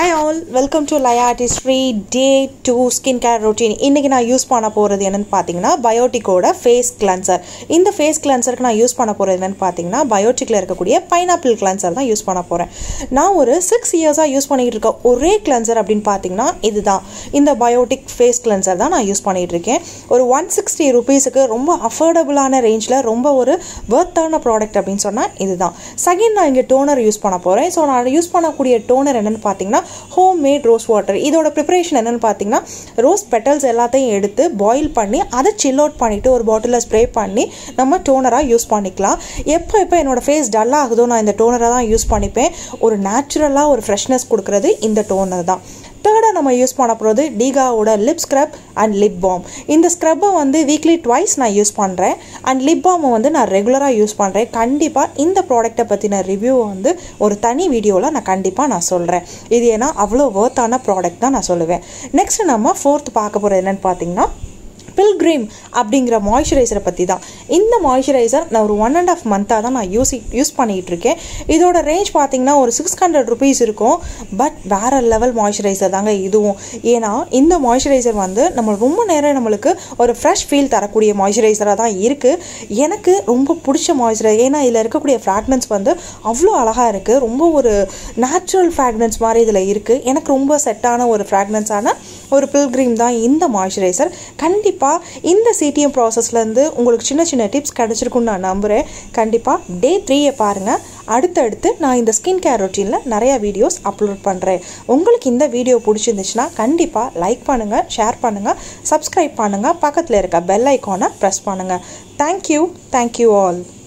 hi all welcome to Laya artistry day two skin care routine இன்றைக்கி நான் use பண்ண போகிறது என்னென்னு பார்த்தீங்கன்னா பயோட்டிக்கோட ஃபேஸ் கிளன்சர் இந்த ஃபேஸ் கிளன்சருக்கு நான் யூஸ் பண்ண போகிறது என்னென்னு பார்த்தீங்கன்னா பயோட்டிக்கில் இருக்கக்கூடிய பைனாப்பிள் கிளன்சர் தான் யூஸ் பண்ண போகிறேன் நான் ஒரு சிக்ஸ் இயர்ஸாக யூஸ் பண்ணிகிட்டு இருக்க ஒரே கிளன்சர் அப்படின்னு பார்த்தீங்கன்னா இதுதான் இந்த பயோட்டிக் ஃபேஸ் கிளன்சர் தான் நான் யூஸ் பண்ணிகிட்டு இருக்கேன் ஒரு ஒன் சிக்ஸ்டி ருபீஸுக்கு ரொம்ப அஃபோர்டபுளான ரேஞ்சில் ரொம்ப ஒரு ஒர்த்தான ப்ராடக்ட் அப்படின்னு சொன்னால் இதுதான் செகண்ட் நான் இங்கே டோனர் யூஸ் பண்ண போகிறேன் ஸோ நான் யூஸ் பண்ணக்கூடிய டோனர் என்னென்னு பார்த்தீங்கன்னா ஹோம் மேட் ரோஸ் வாட்டர் இதோட ப்ரிப்பரேஷன் என்னென்னு பார்த்தீங்கன்னா ரோஸ் பெட்டல்ஸ் எல்லாத்தையும் எடுத்து பாயில் பண்ணி அதை சில் அவுட் பண்ணிவிட்டு ஒரு பாட்டிலில் ஸ்ப்ரே பண்ணி நம்ம டோனராக யூஸ் பண்ணிக்கலாம் எப்போ எப்போ என்னோடய ஃபேஸ் டல் ஆகுதோ நான் இந்த டோனரை தான் யூஸ் பண்ணிப்பேன் ஒரு நேச்சுரலாக ஒரு ஃப்ரெஷ்னஸ் கொடுக்குறது இந்த டோனர் தான் தேர்டாக நம்ம யூஸ் பண்ண போகிறது டீகாவோட lip scrub and lip balm இந்த ஸ்க்ரப்பை வந்து வீக்லி ட்வைஸ் நான் யூஸ் பண்ணுறேன் அண்ட் லிப் பாமை வந்து நான் ரெகுலராக யூஸ் பண்ணுறேன் கண்டிப்பாக இந்த ப்ராடக்ட்டை பற்றின ரிவ்யூ வந்து ஒரு தனி வீடியோவில் நான் கண்டிப்பாக நான் சொல்கிறேன் இது ஏன்னா அவ்வளோ ஒர்த்தான ப்ராடக்ட் தான் நான் சொல்லுவேன் நெக்ஸ்ட் நம்ம ஃபோர்த் பார்க்க போகிறது என்னென்னு பார்த்தீங்கன்னா பில்கிரிம் அப்படிங்கிற மாய்ஸ்சரைசரை பற்றி தான் இந்த மாய்ஸ்சரைசர் நான் ஒரு ஒன் அண்ட் ஆஃப் மந்த்தாக தான் நான் யூஸ் யூஸ் பண்ணிகிட்டு இருக்கேன் இதோட ரேஞ்ச் பார்த்தீங்கன்னா ஒரு சிக்ஸ் ஹண்ட்ரட் ருபீஸ் இருக்கும் பட் வேறு லெவல் மாய்ஸ்சரைசர் தாங்க இதுவும் ஏன்னா இந்த மாய்ஸ்சரைசர் வந்து நம்ம ரொம்ப நேரம் நம்மளுக்கு ஒரு ஃப்ரெஷ் ஃபீல் தரக்கூடிய மாய்ஸ்சரைசராக தான் இருக்குது எனக்கு ரொம்ப பிடிச்ச மாய்ஸ்சரைசர் ஏன்னா இதில் இருக்கக்கூடிய ஃப்ராக்னன்ஸ் வந்து அவ்வளோ அழகாக இருக்குது ரொம்ப ஒரு நேச்சுரல் ஃப்ராக்னன்ஸ் மாதிரி இதில் இருக்குது எனக்கு ரொம்ப செட்டான ஒரு ஃப்ராக்னன்ஸான ஒரு பில்கிரீம் தான் இந்த மாய்ஸ்சரைசர் கண்டிப்பாக இந்த சிடிஎம் ப்ராசஸ்லேருந்து உங்களுக்கு சின்ன சின்ன டிப்ஸ் கிடச்சிருக்குன்னு நான் நம்புகிறேன் கண்டிப்பாக டே த்ரீயை பாருங்கள் அடுத்தடுத்து நான் இந்த ஸ்கின் கேர் ரொட்டீனில் நிறையா வீடியோஸ் அப்லோட் பண்ணுறேன் உங்களுக்கு இந்த வீடியோ பிடிச்சிருந்துச்சுன்னா கண்டிப்பாக லைக் பண்ணுங்கள் ஷேர் பண்ணுங்கள் சப்ஸ்கிரைப் பண்ணுங்கள் பக்கத்தில் இருக்க பெல் ஐக்கானை ப்ரெஸ் பண்ணுங்கள் தேங்க்யூ தேங்க்யூ ஆல்